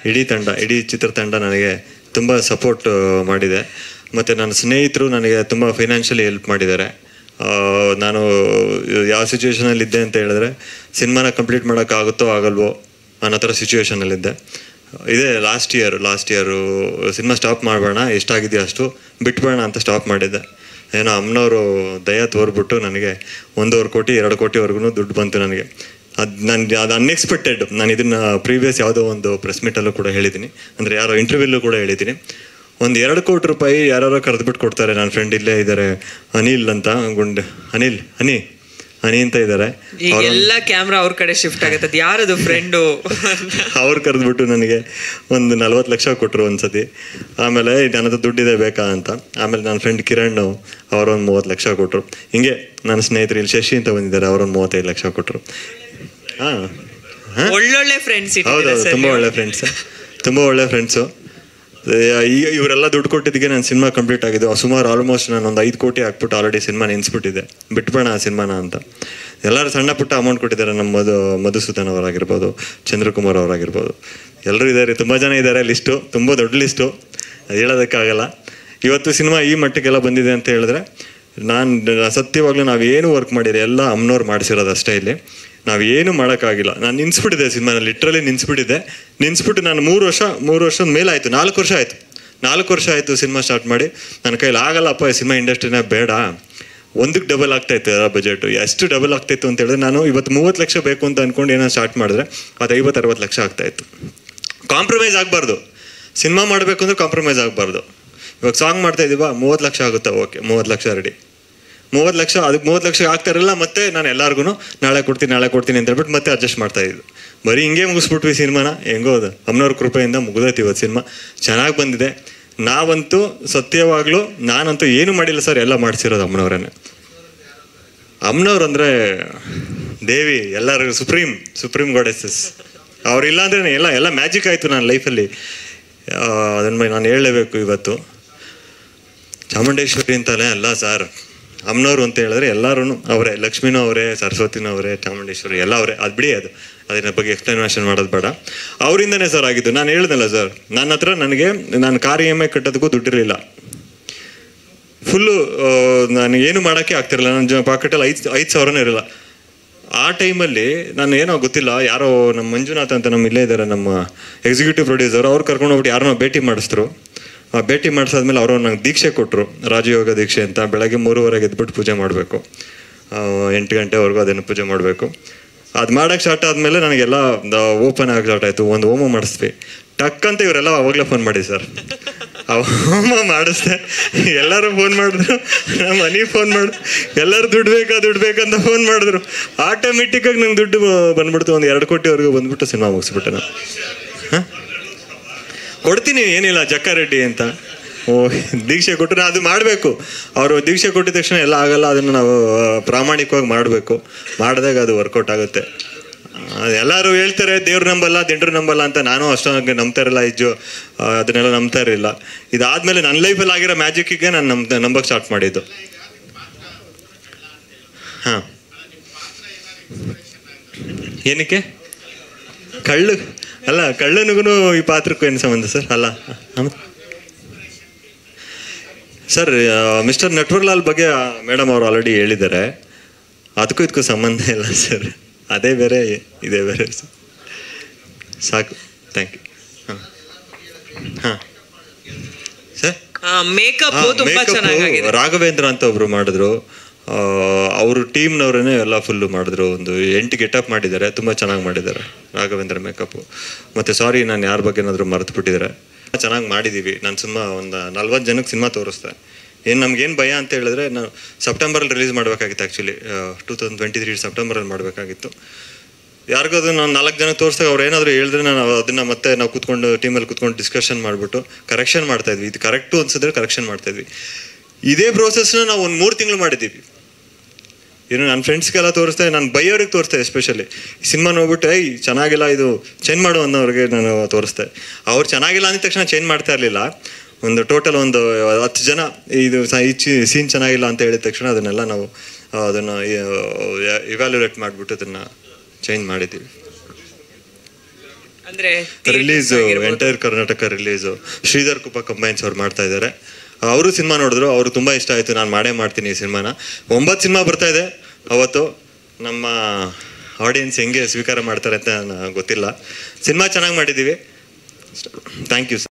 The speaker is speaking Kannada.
ಇಡೀ ತಂಡ ಇಡೀ ಚಿತ್ರತಂಡ ನನಗೆ ತುಂಬ ಸಪೋರ್ಟ್ ಮಾಡಿದೆ ಮತ್ತು ನನ್ನ ಸ್ನೇಹಿತರು ನನಗೆ ತುಂಬ ಫೈನಾನ್ಷಿಯಲಿ ಹೆಲ್ಪ್ ಮಾಡಿದ್ದಾರೆ ಆ, ನಾನು ಯಾವ ಸಿಚುವೇಶನಲ್ಲಿ ಇದ್ದೆ ಅಂತ ಹೇಳಿದ್ರೆ ಸಿನಿಮಾನ ಕಂಪ್ಲೀಟ್ ಮಾಡೋಕ್ಕಾಗುತ್ತೋ ಆಗಲ್ವೋ ಅನ್ನೋ ಥರ ಸಿಚುವೇಶನಲ್ಲಿದ್ದೆ ಇದೇ last year last year cinema stop ಮಾಡೋಣ ಎಷ್ಟಾಗಿದೆಯೋ ಅಷ್ಟು ಬಿಟ್ಬೇಡ ಅಂತ ಸ್ಟಾಪ್ ಮಾಡಿದ್ದೆ ಏನೋ ಅಮ್ಮನವರು ದಯ ತೋರ್ಬಿಟ್ಟು ನನಗೆ ಒಂದೂವರೆ ಕೋಟಿ ಎರಡು ಕೋಟಿವರೆಗೂ ದುಡ್ಡು ಬಂತು ನನಗೆ ಅದು ನಾನು ಅದು ಅನ್ಎಕ್ಸ್ಪೆಕ್ಟೆಡ್ ನಾನು ಇದನ್ನು ಪ್ರೀವಿಯಸ್ ಯಾವುದೋ ಒಂದು ಪ್ರೆಸ್ ಮೀಟಲ್ಲೂ ಕೂಡ ಹೇಳಿದ್ದೀನಿ ಅಂದರೆ ಯಾರೋ ಇಂಟರ್ವ್ಯೂಲ್ಲೂ ಕೂಡ ಹೇಳಿದ್ದೀನಿ ಒಂದು ಎರಡು ಕೋಟಿ ರೂಪಾಯಿ ಯಾರೋ ಕರೆದ್ಬಿಟ್ಟು ಕೊಡ್ತಾರೆ ನನ್ನ ಫ್ರೆಂಡ್ ಇಲ್ಲೇ ಇದ್ದಾರೆ ಅನಿಲ್ ಅಂತ ಗುಂಡ್ ಅನಿಲ್ ಹನಿ ಹನಿ ಅಂತ ಇದ್ದಾರೆ ಈಗ ಎಲ್ಲ ಕ್ಯಾಮ್ರಾ ಅವ್ರ ಕಡೆ ಶಿಫ್ಟ್ ಆಗುತ್ತೆ ಅದು ಯಾರದು ಫ್ರೆಂಡು ಅವ್ರು ಕರೆದ್ಬಿಟ್ಟು ನನಗೆ ಒಂದು ನಲ್ವತ್ತು ಲಕ್ಷ ಕೊಟ್ಟರು ಒಂದ್ಸತಿ ಆಮೇಲೆ ನನ್ನ ಹತ್ರ ದುಡ್ಡಿದೆ ಬೇಕಾ ಅಂತ ಆಮೇಲೆ ನನ್ನ ಫ್ರೆಂಡ್ ಕಿರಣ್ ಅವರೊಂದು ಮೂವತ್ತು ಲಕ್ಷ ಕೊಟ್ಟರು ಹಿಂಗೆ ನನ್ನ ಸ್ನೇಹಿತರು ಇಲ್ಲಿ ಶಶಿ ಅಂತ ಬಂದಿದ್ದಾರೆ ಅವರೊಂದು ಮೂವತ್ತೈದು ಲಕ್ಷ ಕೊಟ್ಟರು ಹಾಂ ಹಾಂ ಒಳ್ಳೊಳ್ಳೆ ಫ್ರೆಂಡ್ಸ್ ಹೌದೌದು ತುಂಬ ಒಳ್ಳೆ ಫ್ರೆಂಡ್ಸ್ ತುಂಬ ಒಳ್ಳೆ ಫ್ರೆಂಡ್ಸು ಈಗ ಇವರೆಲ್ಲ ದುಡ್ಡು ಕೊಟ್ಟಿದ್ದಕ್ಕೆ ನನ್ನ ಸಿನಿಮಾ ಕಂಪ್ಲೀಟ್ ಆಗಿದೆ ಸುಮಾರು ಆಲ್ಮೋಸ್ಟ್ ನಾನು ಒಂದು ಐದು ಕೋಟಿ ಹಾಕ್ಬಿಟ್ಟು ಆಲ್ರೆಡಿ ಸಿನಿಮಾ ನೆನೆಸ್ಬಿಟ್ಟಿದ್ದೆ ಬಿಟ್ಬೇಡ ಆ ಸಿನಿಮಾನ ಅಂತ ಎಲ್ಲರೂ ಸಣ್ಣ ಪುಟ್ಟ ಅಮೌಂಟ್ ಕೊಟ್ಟಿದ್ದಾರೆ ನಮ್ಮ ಮಧು ಮಧುಸೂದನ್ ಅವರಾಗಿರ್ಬೋದು ಚಂದ್ರಕುಮಾರ್ ಅವರಾಗಿರ್ಬೋದು ಎಲ್ಲರೂ ಇದ್ದಾರೆ ತುಂಬ ಜನ ಇದ್ದಾರೆ ಲಿಸ್ಟು ತುಂಬ ದೊಡ್ಡ ಲಿಸ್ಟು ಅದು ಹೇಳೋದಕ್ಕಾಗಲ್ಲ ಇವತ್ತು ಸಿನಿಮಾ ಈ ಮಟ್ಟಕ್ಕೆಲ್ಲ ಬಂದಿದೆ ಅಂತ ಹೇಳಿದ್ರೆ ನಾನು ಸತ್ಯವಾಗ್ಲೂ ನಾವೇನು ವರ್ಕ್ ಮಾಡಿರಿ ಎಲ್ಲ ಅಮ್ಮನವ್ರು ಮಾಡಿಸಿರೋದು ಅಷ್ಟೇ ಇಲ್ಲಿ ನಾವೇನು ಮಾಡೋಕ್ಕಾಗಿಲ್ಲ ನಾನು ನಿನ್ಸ್ಬಿಟ್ಟಿದ್ದೆ ಸಿನಿಮಾನ ಲಿಟ್ರಲಿ ನಿನ್ಸ್ಬಿಟ್ಟಿದ್ದೆ ನಿನ್ಸ್ಬಿಟ್ಟು ನಾನು ಮೂರು ವರ್ಷ ಮೂರು ವರ್ಷದ ಮೇಲೆ ಆಯಿತು ನಾಲ್ಕು ವರ್ಷ ಆಯಿತು ನಾಲ್ಕು ವರ್ಷ ಆಯಿತು ಸಿನಿಮಾ ಸ್ಟಾರ್ಟ್ ಮಾಡಿ ನನ್ನ ಕೈಲಿ ಆಗಲ್ಲಪ್ಪ ಸಿನಿಮಾ ಇಂಡಸ್ಟ್ರಿನ ಬೇಡ ಒಂದಕ್ಕೆ ಡಬಲ್ ಆಗ್ತಾ ಇತ್ತು ಬಜೆಟು ಎಷ್ಟು ಡಬಲ್ ಆಗ್ತಾಯಿತ್ತು ಅಂತ ಹೇಳಿದ್ರೆ ನಾನು ಇವತ್ತು ಮೂವತ್ತು ಲಕ್ಷ ಬೇಕು ಅಂತ ಅಂದ್ಕೊಂಡು ಏನೋ ಸ್ಟಾರ್ಟ್ ಮಾಡಿದ್ರೆ ಅದು ಐವತ್ತು ಅರವತ್ತು ಲಕ್ಷ ಆಗ್ತಾ ಇತ್ತು ಕಾಂಪ್ರಮೈಸ್ ಆಗಬಾರ್ದು ಸಿನಿಮಾ ಮಾಡಬೇಕು ಅಂದ್ರೆ ಕಾಂಪ್ರಮೈಸ್ ಆಗಬಾರ್ದು ಇವಾಗ ಸಾಂಗ್ ಮಾಡ್ತಾ ಇದೀವಾ ಮೂವತ್ತು ಲಕ್ಷ ಆಗುತ್ತಾ ಓಕೆ ಮೂವತ್ತು ಲಕ್ಷ ರೆಡಿ ಮೂವತ್ತು ಲಕ್ಷ ಅದಕ್ಕೆ ಮೂವತ್ತು ಲಕ್ಷ ಆಗ್ತಾ ಇರಲ್ಲ ಮತ್ತೆ ನಾನು ಎಲ್ಲರಿಗೂ ನಾಳೆ ಕೊಡ್ತೀನಿ ನಾಳೆ ಕೊಡ್ತೀನಿ ಅಂತ ಹೇಳ್ಬಿಟ್ಟು ಮತ್ತೆ ಅಡ್ಜಸ್ಟ್ ಮಾಡ್ತಾ ಇದ್ದು ಬರೀ ಹಿಂಗೆ ಮುಗಿಸ್ಬಿಟ್ವಿ ಸಿನಿಮಾನ ಹೆಂಗೋ ಅದು ಅಮ್ಮನವ್ರ ಕೃಪೆಯಿಂದ ಮುಗಿದೈತಿ ಇವತ್ತು ಸಿನಿಮಾ ಚೆನ್ನಾಗಿ ಬಂದಿದೆ ನಾವಂತೂ ಸತ್ಯವಾಗ್ಲೂ ನಾನಂತೂ ಏನು ಮಾಡಿಲ್ಲ ಸರ್ ಎಲ್ಲ ಮಾಡಿಸಿರೋದು ಅಮ್ಮನವ್ರೇನೆ ಅಮ್ಮನವ್ರು ಅಂದರೆ ದೇವಿ ಎಲ್ಲರೂ ಸುಪ್ರೀಂ ಸುಪ್ರೀಂ ಗಾಡೆಸಸ್ ಅವ್ರಿಲ್ಲ ಅಂದ್ರೆ ಎಲ್ಲ ಎಲ್ಲ ಮ್ಯಾಜಿಕ್ ಆಯಿತು ನನ್ನ ಲೈಫಲ್ಲಿ ಅದನ್ನು ನಾನು ಹೇಳಲೇಬೇಕು ಇವತ್ತು ಚಾಮುಂಡೇಶ್ವರಿ ಅಂತಲೇ ಅಲ್ಲ ಸರ್ ಅಮ್ಮನವ್ರು ಅಂತ ಹೇಳಿದ್ರೆ ಎಲ್ಲರೂ ಅವರೇ ಲಕ್ಷ್ಮೀನೂ ಅವರೇ ಸರಸ್ವತಿನೂ ಅವರೇ ಚಾಮುಂಡೇಶ್ವರಿ ಎಲ್ಲ ಅವರೇ ಅದು ಬಿಡಿ ಅದು ಅದನ್ನ ಬಗ್ಗೆ ಎಕ್ಸ್ಪ್ಲನೇಷನ್ ಮಾಡೋದು ಬೇಡ ಅವರಿಂದನೇ ಸರ್ ಆಗಿದ್ದು ನಾನು ಹೇಳ್ದಲ್ಲ ಸರ್ ನನ್ನ ಹತ್ರ ನನಗೆ ನಾನು ಕಾರ್ ಇ ಎಮ್ ಐ ಕಟ್ಟೋದಕ್ಕೂ ದುಡ್ಡಿರಲಿಲ್ಲ ಫುಲ್ಲು ನಾನು ಏನು ಮಾಡೋಕ್ಕೆ ಆಗ್ತಿರಲಿಲ್ಲ ನನ್ನ ಪಾಕೆಟಲ್ಲಿ ಐದು ಐದು ಸಾವಿರನೇ ಇರಲಿಲ್ಲ ಆ ಟೈಮಲ್ಲಿ ನಾನು ಏನೋ ಗೊತ್ತಿಲ್ಲ ಯಾರೋ ನಮ್ಮ ಮಂಜುನಾಥ್ ಅಂತ ನಮ್ಮ ಇಲ್ಲೇ ಇದ್ದಾರೆ ನಮ್ಮ ಎಕ್ಸಿಕ್ಯೂಟಿವ್ ಪ್ರೊಡ್ಯೂಸರ್ ಅವ್ರು ಕರ್ಕೊಂಡು ಹೋಗ್ಬಿಟ್ಟು ಯಾರನ್ನೋ ಭೇಟಿ ಮಾಡಿಸಿದ್ರು ಆ ಭೇಟಿ ಮಾಡಿಸಾದ್ಮೇಲೆ ಅವರು ನಂಗೆ ದೀಕ್ಷೆ ಕೊಟ್ಟರು ರಾಜಯೋಗ ದೀಕ್ಷೆ ಅಂತ ಬೆಳಗ್ಗೆ ಮೂರುವರೆಗೆ ಎದ್ಬಿಟ್ಟು ಪೂಜೆ ಮಾಡಬೇಕು ಎಂಟು ಗಂಟೆವರೆಗೂ ಅದನ್ನು ಪೂಜೆ ಮಾಡಬೇಕು ಅದು ಮಾಡೋಕ್ಕೆ ಸ್ಟಾರ್ಟ್ ಆದಮೇಲೆ ನನಗೆಲ್ಲ ಓಪನ್ ಆಗಿ ಸ್ಟಾರ್ಟ್ ಆಯಿತು ಒಂದು ಹೋಮ ಮಾಡಿಸ್ವಿ ಟಕ್ ಅಂತ ಇವರೆಲ್ಲ ಅವಾಗಲೇ ಫೋನ್ ಮಾಡಿ ಸರ್ ಆ ಹೋಮ ಮಾಡಿಸ್ದೆ ಎಲ್ಲರೂ ಫೋನ್ ಮಾಡಿದ್ರು ನಮ್ಮ ಮನೆಗೆ ಫೋನ್ ಮಾಡು ಎಲ್ಲರೂ ದುಡ್ಡು ಬೇಕಾ ದುಡ್ಡು ಬೇಕಂತ ಫೋನ್ ಮಾಡಿದ್ರು ಆಟೋಮೆಟಿಕ್ಕಾಗಿ ನಂಗೆ ದುಡ್ಡು ಬ- ಬಂದ್ಬಿಡ್ತು ಒಂದು ಎರಡು ಕೋಟಿವರೆಗೂ ಬಂದ್ಬಿಟ್ಟು ಸಿನಿಮಾ ಮುಗಿಸ್ಬಿಟ್ಟೆ ನಾನು ಹಾಂ ಕೊಡ್ತೀನಿ ಏನಿಲ್ಲ ಜಕ್ಕಾರೆಡ್ಡಿ ಅಂತ ಓ ದೀಕ್ಷೆ ಕೊಟ್ಟರೆ ಅದು ಮಾಡಬೇಕು ಅವರು ದೀಕ್ಷೆ ಕೊಟ್ಟಿದ ತಕ್ಷಣ ಎಲ್ಲ ಆಗಲ್ಲ ಅದನ್ನು ನಾವು ಆ, ಪ್ರಾಮಾಣಿಕವಾಗಿ ಮಾಡಬೇಕು ಮಾಡಿದಾಗ ಅದು ವರ್ಕೌಟ್ ಆಗುತ್ತೆ ಆ, ಎಲ್ಲರೂ ಹೇಳ್ತಾರೆ ದೇವ್ರು ನಂಬಲ್ಲ ದಿಂಡ್ರು ನಂಬಲ್ಲ ಅಂತ ನಾನು ಅಷ್ಟೊಂದು ನಂಬ್ತಾ ಇರಲ್ಲ ಇಜ್ಜು ಆ, ಅದನ್ನೆಲ್ಲ ನಂಬ್ತಾ ಇರಲಿಲ್ಲ ಇದಾದ್ಮೇಲೆ ನನ್ನ ಲೈಫಲ್ಲಿ ಆಗಿರೋ ಮ್ಯಾಜಿಕ್ಕಿಗೆ ನಾನು ನಂಬ ನಂಬಕ್ಕೆ ಸ್ಟಾರ್ಟ್ ಮಾಡಿದ್ದು ಹಾಂ ಏನಕ್ಕೆ ಕಳ್ಳು ಅಲ್ಲ ಕಳ್ಳನಿಗೂ ಈ ಪಾತ್ರಕ್ಕೂ ಏನು ಸಂಬಂಧ ಸರ್ ಅಲ್ಲ ಆಮೇಲೆ ಸರ್ ಮಿಸ್ಟರ್ ನಟ್ವರ್ಲಾಲ್ ಬಗ್ಗೆ ಮೇಡಮ್ ಅವರು ಆಲ್ರೆಡಿ ಹೇಳಿದ್ದಾರೆ ಅದಕ್ಕೂ ಇದಕ್ಕೂ ಸಂಬಂಧ ಇಲ್ಲ ಸರ್ ಅದೇ ಬೇರೆ ಇದೇ ಬೇರೆ ಸರ್ ಸಾಕು ಥ್ಯಾಂಕ್ ಯು ಹಾಂ ಹಾಂ ಸರ್ ಮೇಕಪ್ ಹಾ, ತುಂಬಾ makeup ಚೆನ್ನಾಗಿದೆ ರಾಘವೇಂದ್ರ ಅಂತ ಒಬ್ರು ಮಾಡಿದ್ರು ಅವರು ಟೀಮ್ನವ್ರನ್ನೇ ಎಲ್ಲ ಫುಲ್ಲು ಮಾಡಿದ್ರು ಒಂದು ಎಂಟು ಗೆಟಪ್ ಮಾಡಿದ್ದಾರೆ ತುಂಬ ಚೆನ್ನಾಗಿ ಮಾಡಿದ್ದಾರೆ ರಾಘವೇಂದ್ರ ಮೇಕಪ್ಪು ಮತ್ತು ಸಾರಿ ನಾನು ಯಾರ ಬಗ್ಗೆ ಏನಾದರೂ ಮರೆತು ಬಿಟ್ಟಿದ್ದಾರೆ ಚೆನ್ನಾಗಿ ಮಾಡಿದ್ದೀವಿ ನಾನು ಸುಮ್ಮ ಒಂದು ನಲ್ವತ್ತು ಜನಕ್ಕೆ ಸಿನಿಮಾ ತೋರಿಸ್ದೆ ಏನು ನಮ್ಗೇನು ಭಯ ಅಂತ ಹೇಳಿದ್ರೆ ನಾವು ಸೆಪ್ಟೆಂಬರಲ್ಲಿ ರಿಲೀಸ್ ಮಾಡಬೇಕಾಗಿತ್ತು actually two thousand twenty three ಸೆಪ್ಟೆಂಬರಲ್ಲಿ ಮಾಡಬೇಕಾಗಿತ್ತು ಯಾರಿಗಾದ್ರು ನಾನು ನಾಲ್ಕು ಜನ ತೋರಿಸಿದಾಗ ಅವ್ರು ಏನಾದರೂ ಹೇಳಿದ್ರೆ ನಾನು ಅದನ್ನ ಮತ್ತೆ ನಾವು ಕೂತ್ಕೊಂಡು ಟೀಮಲ್ಲಿ ಕೂತ್ಕೊಂಡು ಡಿಸ್ಕಷನ್ ಮಾಡಿಬಿಟ್ಟು ಕರೆಕ್ಷನ್ ಮಾಡ್ತಾ ಇದ್ವಿ ಇದು ಕರೆಕ್ಟು ಅನ್ಸಿದ್ರೆ ಕರೆಕ್ಷನ್ ಮಾಡ್ತಾ ಇದ್ವಿ ಇದೇ ಪ್ರೋಸೆಸ್ನ ನಾವು ಒಂದು ಮೂರು ತಿಂಗಳು ಮಾಡಿದ್ದೀವಿ ಏನು ನನ್ನ ಫ್ರೆಂಡ್ಸ್ಗೆಲ್ಲ ತೋರಿಸ್ದೆ ನಾನು ಬೈಯೋರಿಗೆ ತೋರಿಸ್ದೆ ಎಸ್ಪೆಷಲಿ ಸಿನಿಮಾ ನೋಡ್ಬಿಟ್ಟು ಏಯ್ ಚೆನ್ನಾಗಿಲ್ಲ ಇದು ಚೇಂಜ್ ಮಾಡು ಅನ್ನೋರಿಗೆ ನಾನು ತೋರಿಸ್ದೆ ಅವ್ರು ಚೆನ್ನಾಗಿಲ್ಲ ಅಂದ ತಕ್ಷಣ ಚೇಂಜ್ ಮಾಡ್ತಾ ಇರಲಿಲ್ಲ ಒಂದು ಟೋಟಲ್ ಒಂದು ಹತ್ತು ಜನ ಇದು ಸ- ಈ ಸೀನ್ ಚೆನ್ನಾಗಿಲ್ಲ ಅಂತ ಹೇಳಿದ ತಕ್ಷಣ ಅದನ್ನೆಲ್ಲ ನಾವು ಆ, ಅದನ್ನು ಇವ್ಯಾಲ್ಯುರೇಟ್ ಮಾಡಿಬಿಟ್ಟು ಅದನ್ನು ಚೇಂಜ್ ಮಾಡಿದ್ದೀವಿ ಅಂದ್ರೆ ರಿಲೀಸ್ theatres ಆಗಿರ್ಬೋದು. ಎಂಟೈರ್ ಕರ್ನಾಟಕ ರಿಲೀಸು ಶ್ರೀಧರ್ ಕುಪ ಕಂಬೈನ್ಸ್ ಅವ್ರು ಮಾಡ್ತಾ ಇದ್ದಾರೆ ಅವರು ಸಿನಿಮಾ ನೋಡಿದ್ರು ಅವ್ರು ತುಂಬ ಇಷ್ಟ ಆಯಿತು ನಾನು ಮಾಡೇ ಮಾಡ್ತೀನಿ ಈ ಸಿನಿಮಾನ ಒಂಬತ್ತು ಸಿನಿಮಾ ಬರ್ತಾ ಇದೆ ಅವತ್ತು ನಮ್ಮ ಆಡಿಯನ್ಸ್ ಹೆಂಗೆ ಸ್ವೀಕಾರ ಮಾಡ್ತಾರೆ ಅಂತ ನನಗೆ ಗೊತ್ತಿಲ್ಲ ಸಿನಿಮಾ ಚೆನ್ನಾಗಿ ಮಾಡಿದ್ದೀವಿ ಥ್ಯಾಂಕ್ ಯು